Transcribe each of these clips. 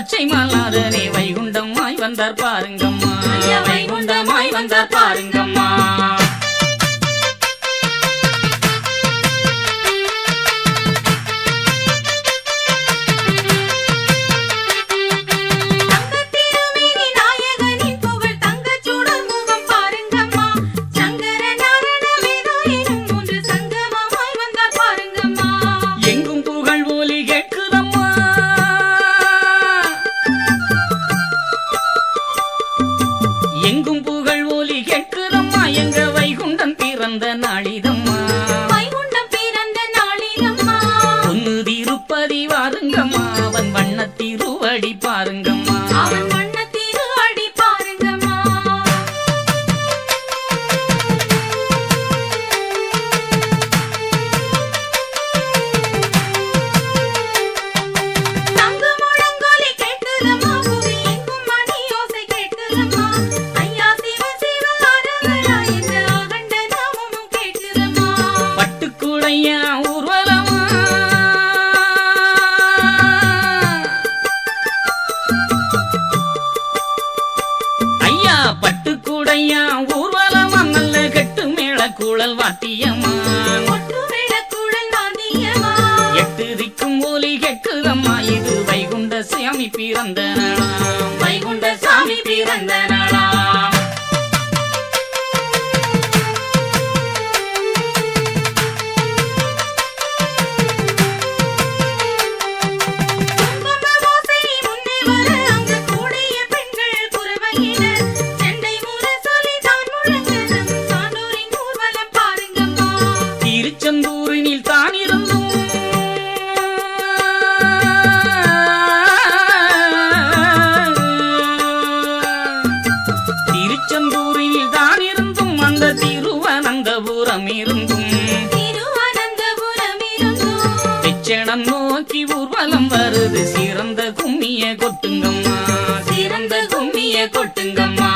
பச்சை மலாதனே வைகுண்டமாய் வந்தார் பாருங்கம்மா வைகுண்டமாய் வந்தார் பாருங்கம்மா தங்கத்திருமேனி நாயகனின் புகழ் தங்கச் சுடர் முகம் பாருங்கம்மா. சங்கர நாரண விநாயகனும் மூன்று சங்கமமாய் வந்தார் பாருங்கம்மா. எங்கும் புகழ் ஒலி கேட்குதம்மா எங்கும் புகழ் ஒலி கேட்குதம்மா எங்க வைகுண்டன் பிறந்த நாளிதம்மா வைகுண்டம் பிறந்த நாளிலம்மா. பொன்னு திருப்பதி வாருங்கம்மா அவன் வண்ண திருவடி பாருங்கம்மா அவன் வண்ணத் திரு அடி பாருங்கம்மா. தங்க முழங்கொலி கேட்குதம்மா, புவி எங்கும் மணி ஓசை கேட்குதம்மா. ஐயா சிவ சிவ அரகரா என்ற அகண்ட நாமமும் கேட்குதம்மா. பட்டுக்குழையா ஊர்வலமா ஐயா பட்டுக்குடையா ஊர்வலமா நல்ல கெட்டு மேள குழல் வாத்தியமா ஒட்டு விளக்குழல் வாத்தியமா. எட்டு திக்கும் ஒலி கேட்குதம்மா இது வைகுண்ட சாமி பிறந்த நாளாம் வைகுண்ட சாமி பிறந்த நாளாம் குங்கும ஓசை முன்னே வர அங்கு கூடிய பெண்கள் குரவையினர். செண்டை முரசொலி தான் முழங்க நம் சான்றோரின் ஊர்வலம் பாருங்கம்மா. திருச்செந்தூரினில் தான் இருந்தும் திருச்செந்தூரினில் தான் இருந்தும் அந்த திருவனந்தபுரம் இருந்தும் திருவனந்தபுரம் இருந்தும் வெச்சனம் நோக்கி ஊர்வலம் வருது சிறந்த கும்மிய கொட்டுங்கம்மா சிறந்த கும்மிய கொட்டுங்கம்மா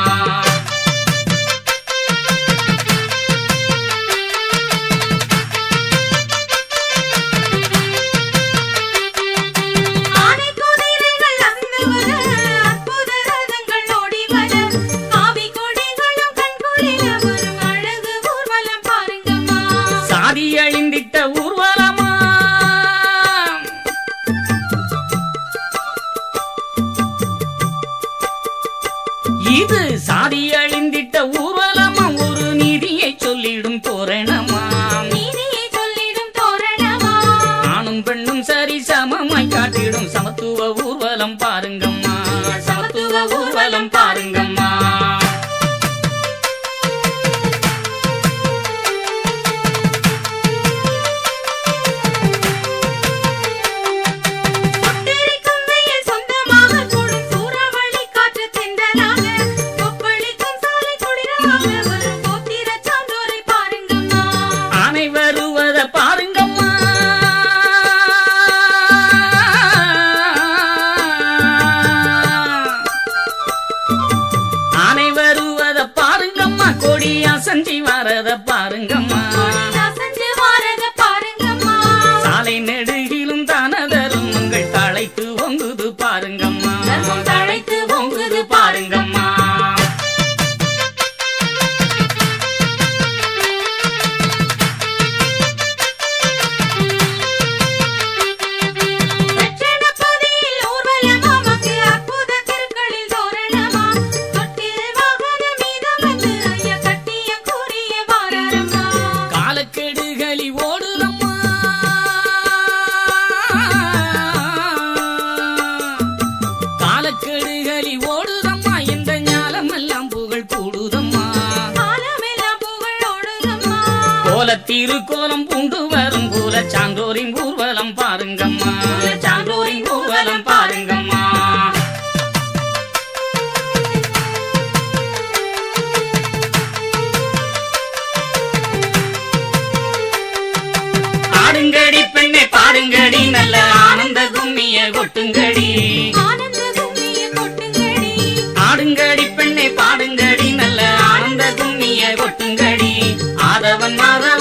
ஆனை குதிரைகள் அங்கு வர, அற்புத ரதங்கள் ஓடி வர, காவி கொடிகளும் கண்குளிர வரும் அழகு ஊர்வலம் பாருங்கம்மா. சாதி அழிந்திட்ட ஊர்வலமா இது சாதி அழிந்திட்ட ஊர்வலமா ஒரு நீதியை சொல்லிடும் தோரணமா நீதியை சொல்லிடும் தோரணமா. ஆணும் பெண்ணும் சரி சமமாய் காட்டிடும் சமத்துவ ஊர்வலம் பாருங்கம்மா சமத்துவ ஊர்வலம் பாருங்கம்மா சுட்டெரிக்கும் வெயில் சொந்தமாக கூடும் சூறாவளி காற்று தென்றலாக, கொப்பளிக்கும் சாலை குளிராக வரும் கோத்திர சான்றோரை பாருங்கம்மா. ஆனை வருவத பாருங்கம்மா ஆனை வருவத பாருங்கம்மா கொடியா செஞ்சி வரத பாருங்கம்மா அசஞ்சு வாரத பாருங்கம்மா. சாலை நெடுகிலும் தானதரும் உங்கள் தழைத்து ஒங்குது பாருங்கம்மா தர்மம் தழைத்து பொங்குது பாருங்கம்மா தட்சணபதியில் ஊர்வலமா, மங்கு அற்புத தெருக்களில் தோரணமா. தொட்டில் வாகன மீதம் வந்து ஐயா கட்டிய கூறிய வாரரம்மா. காலக்கெடுகளி ஓடுதம்மா காலக்கெடுகளி ஓடுதம்மா இந்த ஞாலமெல்லாம் புகழ் கூடுதம்மா காலமெல்லாம் புகழோடுதம்மா. கோலத்திருக்கோலம் பூண்டு வரும் கூல சான்றோரின் ஊர்வலம் பாருங்கம்மா சான்றோரின் ஊர்வலம் பாருங்கம்மா ஆடுங்கடி பெண்ணே பாடுங்கடி நல்ல ஆனந்த கும்மிய கொட்டுங்கடி ஆனந்த கும்மிய கொட்டுங்கடி. ஆடுங்கடி பெண்ணே பாடுங்கடி நல்ல ஆனந்த கும்மிய கொட்டுங்கடி ஆதவன் மாதவன்